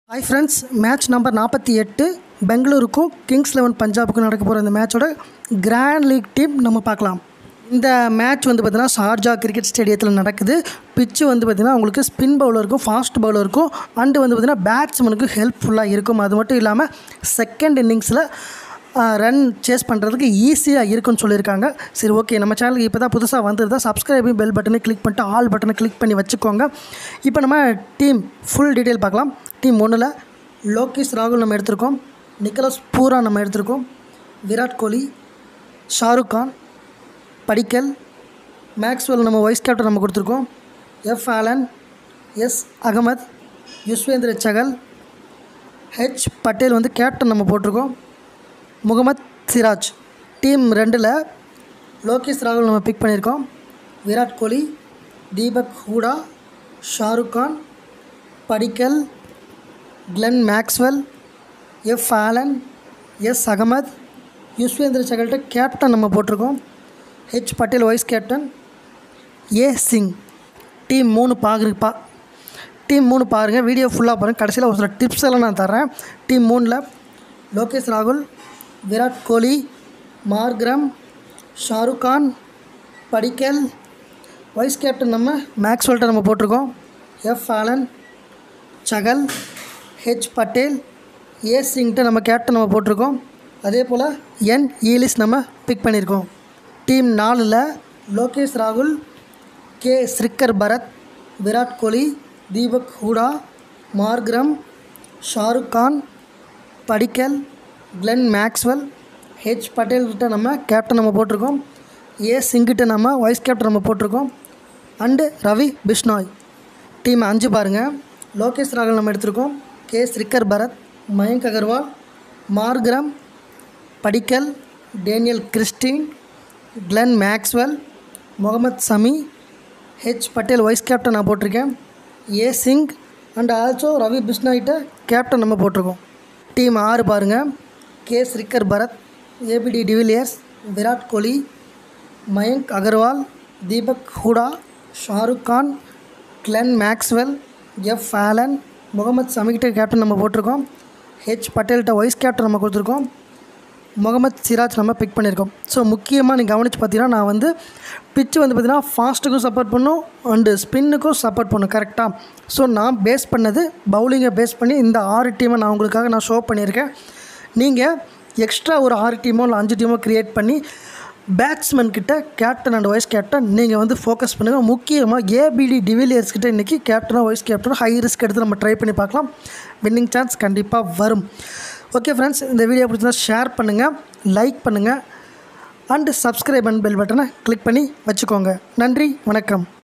hi friends match number நாற்பத்தி எட்டு பெங்களூருக்கும் Kings eleven பஞ்சாபுக்கும் நடக்க போகிற இந்த மேட்சோட கிராண்ட் லீக் டீம் நம்ம பார்க்கலாம் இந்த மேட்ச் வந்து பார்த்திங்கன்னா ஷார்ஜா கிரிக்கெட் ஸ்டேடியத்தில் நடக்குது பிச்சு வந்து பார்த்திங்கன்னா உங்களுக்கு ஸ்பின் பவுலருக்கும் ஃபாஸ்ட் பவுலருக்கும் அண்டு வந்து பார்த்திங்கன்னா பேட்ஸ்மேனுக்கும் ஹெல்ப்ஃபுல்லாக இருக்கும் அது மட்டும் இல்லாமல் செகண்ட் இன்னிங்ஸில் ரன் சேஸ் பண்ணுறதுக்கு ஈஸியாக இருக்குன்னு சொல்லியிருக்காங்க சரி ஓகே நம்ம சேனலுக்கு இப்போ தான் புதுசாக வந்திருந்தா சப்ஸ்கிரைபையும் பெல் பட்டனை கிளிக் பண்ணிட்டு ஆல் பட்டனை கிளிக் பண்ணி வச்சுக்கோங்க இப்போ நம்ம டீம் ஃபுல் டீட்டெயில் பார்க்கலாம் டீம் ஒன்றில் லோகேஷ் ராகுல் நம்ம எடுத்திருக்கோம் நிக்கலஸ் பூரா நம்ம எடுத்திருக்கோம் விராட் கோலி ஷாருக் கான் படிக்கல் மேக்ஸ்வெல் நம்ம வைஸ் கேப்டன் நம்ம கொடுத்துருக்கோம் F Allen S Ahmed Yuzvendra Chahal H Patel வந்து கேப்டன் நம்ம போட்டிருக்கோம் முகமத் சிராஜ் டீம் ரெண்டில் லோகேஷ் ராகுல் நம்ம பிக் பண்ணியிருக்கோம் Virat Kohli Deepak Hooda Shahrukh Khan Padikkal Glenn Maxwell F Allen S Ahmed Yuzvendra சகல்கிட்ட கேப்டன் நம்ம போட்டிருக்கோம் H Patel vice captain A Singh team மூணு பாரு பா டீம் மூணு பாருங்கள் வீடியோ ஃபுல்லாக பாருங்கள் கடைசியில் ஒரு சில டிப்ஸ் எல்லாம் நான் தரேன் டீம் மூணில் லோகேஷ் ராகுல் Virat Kohli Markram Shahrukh Khan Padikkal vice captain நம்ம மேக்ஸ்வெல்ட்ட நம்ம போட்டிருக்கோம் F Allen Chahal H Patel A சிங்கிட்ட நம்ம கேப்டன் நம்ம போட்டிருக்கோம் அதே போல் என் ஈலிஸ் நம்ம பிக் பண்ணியிருக்கோம் டீம் நாலில் லோகேஷ் ராகுல் K Srikar Bharat Virat Kohli Deepak Hooda Markram Shahrukh Khan Padikkal Glenn Maxwell H Patel கிட்ட நம்ம கேப்டன் நம்ம போட்டிருக்கோம் ஏ சிங்கிட்ட நம்ம வைஸ் கேப்டன் நம்ம போட்டிருக்கோம் அண்டு ரவி பிஷ்னாய் டீம் அஞ்சு பாருங்கள் லோகேஷ் ராகுல் நம்ம எடுத்திருக்கோம் K Srikar Bharat Mayank Agarwal Markram Padikkal Daniel Christian Glenn Maxwell Mohammed Shami H Patel vice captain நான் போட்டிருக்கேன் A Singh and also Ravi பிஷ்னாய்கிட்ட கேப்டன் நம்ம போட்டிருக்கோம் டீம் ஆறு பாருங்கள் K Srikar Bharat ABD de Villiers Virat Kohli Mayank Agarwal Deepak Hooda Shahrukh Khan Glenn Maxwell F Allen Mohammed சமிகிட்ட கேப்டன் நம்ம போட்டிருக்கோம் ஹெச் பட்டேல்கிட்ட வைஸ் கேப்டன் நம்ம கொடுத்துருக்கோம் முகமது சிராஜ் நம்ம பிக் பண்ணியிருக்கோம் ஸோ முக்கியமாக நீங்கள் கவனித்து பார்த்தீங்கன்னா நான் வந்து பிச்சு வந்து பார்த்தீங்கன்னா ஃபாஸ்ட்டுக்கும் சப்போர்ட் பண்ணும் அண்டு ஸ்பின்னுக்கும் சப்போர்ட் பண்ணும் கரெக்டாக ஸோ நான் பேஸ் பண்ணது பவுலிங்கை பேஸ் பண்ணி இந்த ஆறு டீமை நான் உங்களுக்காக நான் ஷோ பண்ணியிருக்கேன் நீங்கள் எக்ஸ்ட்ரா ஒரு ஆறு டீமோ இல்லை அஞ்சு டீமோ க்ரியேட் பண்ணி பேட்ஸ்மேன் கிட்ட கேப்டன் அண்ட் வைஸ் கேப்டன் நீங்கள் வந்து ஃபோக்கஸ் பண்ணுங்கள் முக்கியமாக ஏபிடி டிவிலியர்ஸ் கிட்ட இன்றைக்கி கேப்டனோ வைஸ் கேப்டனோ ஹை ரிஸ்க் எடுத்து நம்ம ட்ரை பண்ணி பார்க்கலாம் வின்னிங் சான்ஸ் கண்டிப்பாக வரும் ஓகே ஃப்ரெண்ட்ஸ் இந்த வீடியோ பிடிச்சிருந்தா ஷேர் பண்ணுங்கள் லைக் பண்ணுங்கள் அண்டு சப்ஸ்கிரைப் அண்ட் பெல் பட்டனை கிளிக் பண்ணி வச்சுக்கோங்க நன்றி வணக்கம்